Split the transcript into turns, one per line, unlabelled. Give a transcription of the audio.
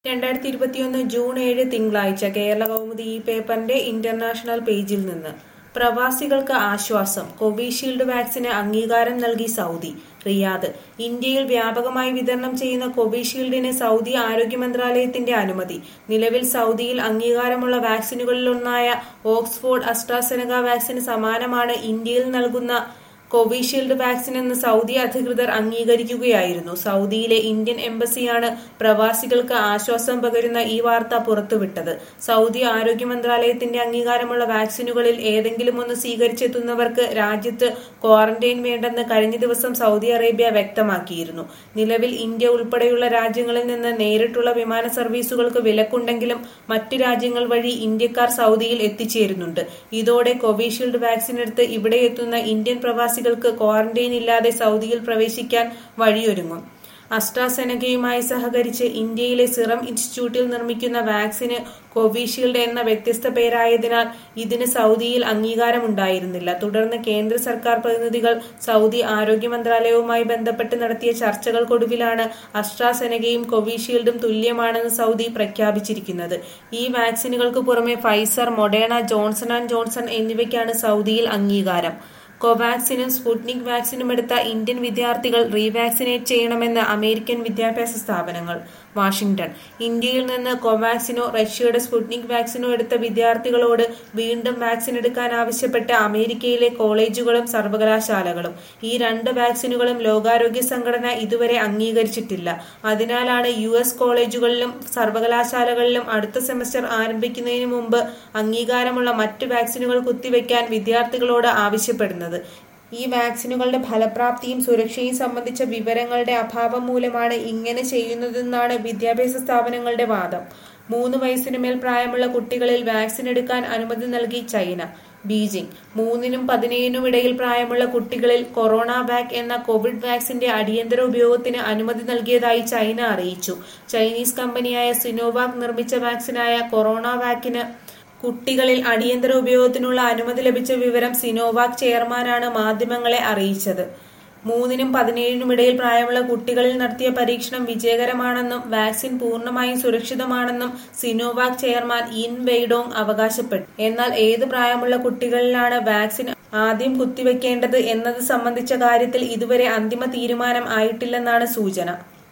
രണ്ടായിരത്തി ഇരുപത്തിയൊന്ന് ജൂൺ ഏഴ് തിങ്കളാഴ്ച കേരള കൗമുദി ഈ പേപ്പറിന്റെ ഇന്റർനാഷണൽ പേജിൽ നിന്ന് പ്രവാസികൾക്ക് ആശ്വാസം കോവിഷീൽഡ് വാക്സിന് അംഗീകാരം നൽകി സൗദി റിയാദ് ഇന്ത്യയിൽ വ്യാപകമായി വിതരണം ചെയ്യുന്ന കോവിഷീൽഡിന് സൗദി ആരോഗ്യ മന്ത്രാലയത്തിന്റെ അനുമതി നിലവിൽ സൗദിയിൽ അംഗീകാരമുള്ള വാക്സിനുകളിലൊന്നായ ഓക്സ്ഫോർഡ് അസ്ട്രാസെനക വാക്സിന് സമാനമാണ് ഇന്ത്യയിൽ നൽകുന്ന കോവിഷീൽഡ് വാക്സിൻ എന്ന് സൗദി അധികൃതർ അംഗീകരിക്കുകയായിരുന്നു സൗദിയിലെ ഇന്ത്യൻ എംബസിയാണ് പ്രവാസികൾക്ക് ആശ്വാസം പകരുന്ന ഈ വാർത്ത പുറത്തുവിട്ടത് സൗദി ആരോഗ്യ മന്ത്രാലയത്തിന്റെ അംഗീകാരമുള്ള വാക്സിനുകളിൽ ഏതെങ്കിലും ഒന്ന് സ്വീകരിച്ചെത്തുന്നവർക്ക് രാജ്യത്ത് ക്വാറന്റൈൻ വേണ്ടെന്ന് കഴിഞ്ഞ ദിവസം സൗദി അറേബ്യ വ്യക്തമാക്കിയിരുന്നു നിലവിൽ ഇന്ത്യ ഉൾപ്പെടെയുള്ള രാജ്യങ്ങളിൽ നിന്ന് നേരിട്ടുള്ള വിമാന സർവീസുകൾക്ക് വിലക്കുണ്ടെങ്കിലും മറ്റ് രാജ്യങ്ങൾ വഴി ഇന്ത്യക്കാർ സൗദിയിൽ എത്തിച്ചേരുന്നുണ്ട് ഇതോടെ കോവിഷീൽഡ് വാക്സിൻ എടുത്ത് ഇവിടെ എത്തുന്ന ഇന്ത്യൻ പ്രവാസികൾക്ക് ക്വാറന്റൈൻ ഇല്ലാതെ സൗദിയിൽ പ്രവേശിക്കാൻ വഴിയൊരുങ്ങും അസ്ട്രാസെനകയുമായി സഹകരിച്ച് ഇന്ത്യയിലെ സിറം ഇൻസ്റ്റിറ്റ്യൂട്ടിൽ നിർമ്മിക്കുന്ന വാക്സിന് കോവിഷീൽഡ് എന്ന വ്യത്യസ്ത പേരായതിനാൽ ഇതിന് സൗദിയിൽ അംഗീകാരമുണ്ടായിരുന്നില്ല തുടർന്ന് കേന്ദ്ര സർക്കാർ പ്രതിനിധികൾ സൗദി ആരോഗ്യ മന്ത്രാലയവുമായി ബന്ധപ്പെട്ട് നടത്തിയ ചർച്ചകൾക്കൊടുവിലാണ് അസ്ട്രാസെനകയും കോവിഷീൽഡും തുല്യമാണെന്ന് സൗദി പ്രഖ്യാപിച്ചിരിക്കുന്നത് ഈ വാക്സിനുകൾക്ക് പുറമെ Pfizer Moderna Johnson and Johnson എന്നിവയ്ക്കാണ് സൗദിയിൽ അംഗീകാരം കോവാക്സിനും സ്പുട്നിക് വാക്സിനും എടുത്ത ഇന്ത്യൻ വിദ്യാർത്ഥികൾ റീവാക്സിനേറ്റ് ചെയ്യണമെന്ന് അമേരിക്കൻ വിദ്യാഭ്യാസ സ്ഥാപനങ്ങൾ വാഷിംഗ്ടൺ ഇന്ത്യയിൽ നിന്ന് കോവാക്സിനോ റഷ്യയുടെ സ്പുട്നിക് വാക്സിനോ എടുത്ത വിദ്യാർത്ഥികളോട് വീണ്ടും വാക്സിൻ എടുക്കാൻ ആവശ്യപ്പെട്ട് അമേരിക്കയിലെ കോളേജുകളും സർവകലാശാലകളും ഈ രണ്ട് വാക്സിനുകളും ലോകാരോഗ്യ സംഘടന ഇതുവരെ അംഗീകരിച്ചിട്ടില്ല അതിനാലാണ് യു എസ് കോളേജുകളിലും സർവകലാശാലകളിലും അടുത്ത സെമസ്റ്റർ ആരംഭിക്കുന്നതിന് മുമ്പ് അംഗീകാരമുള്ള മറ്റ് വാക്സിനുകൾ കുത്തിവെക്കാൻ വിദ്യാർത്ഥികളോട് ആവശ്യപ്പെടുന്നത് ഈ വാക്സിനുകളുടെ ഫലപ്രാപ്തിയും സുരക്ഷയും സംബന്ധിച്ച വിവരങ്ങളുടെ അഭാവം മൂലമാണ് ഇങ്ങനെ ചെയ്യുന്നതെന്നാണ് വിദ്യാഭ്യാസ സ്ഥാപനങ്ങളുടെ വാദം മൂന്ന് വയസ്സിനു മേൽ പ്രായമുള്ള കുട്ടികളിൽ വാക്സിൻ എടുക്കാൻ അനുമതി നൽകി ചൈന ബീജിംഗ് മൂന്നിനും പതിനേഴിനും ഇടയിൽ പ്രായമുള്ള കുട്ടികളിൽ കൊറോണ വാക് എന്ന കോവിഡ് വാക്സിന്റെ അടിയന്തര ഉപയോഗത്തിന് അനുമതി നൽകിയതായി ചൈന അറിയിച്ചു ചൈനീസ് കമ്പനിയായ സിനോവാക് നിർമ്മിച്ച വാക്സിനായ കൊറോണ വാക്കിന് കുട്ടികളിൽ അടിയന്തര ഉപയോഗത്തിനുള്ള അനുമതി ലഭിച്ച വിവരം സിനോവാക് ചെയർമാനാണ് മാധ്യമങ്ങളെ അറിയിച്ചത് മൂന്നിനും പതിനേഴിനും ഇടയിൽ പ്രായമുള്ള കുട്ടികളിൽ നടത്തിയ പരീക്ഷണം വിജയകരമാണെന്നും വാക്സിൻ പൂർണ്ണമായും സുരക്ഷിതമാണെന്നും സിനോവാക് ചെയർമാൻ ഇൻ വെയ്ഡോങ് അവകാശപ്പെട്ടു എന്നാൽ ഏത് പ്രായമുള്ള കുട്ടികളിലാണ് വാക്സിൻ ആദ്യം കുത്തിവെക്കേണ്ടത് എന്നത് സംബന്ധിച്ച കാര്യത്തിൽ ഇതുവരെ അന്തിമ തീരുമാനം ആയിട്ടില്ലെന്നാണ് സൂചന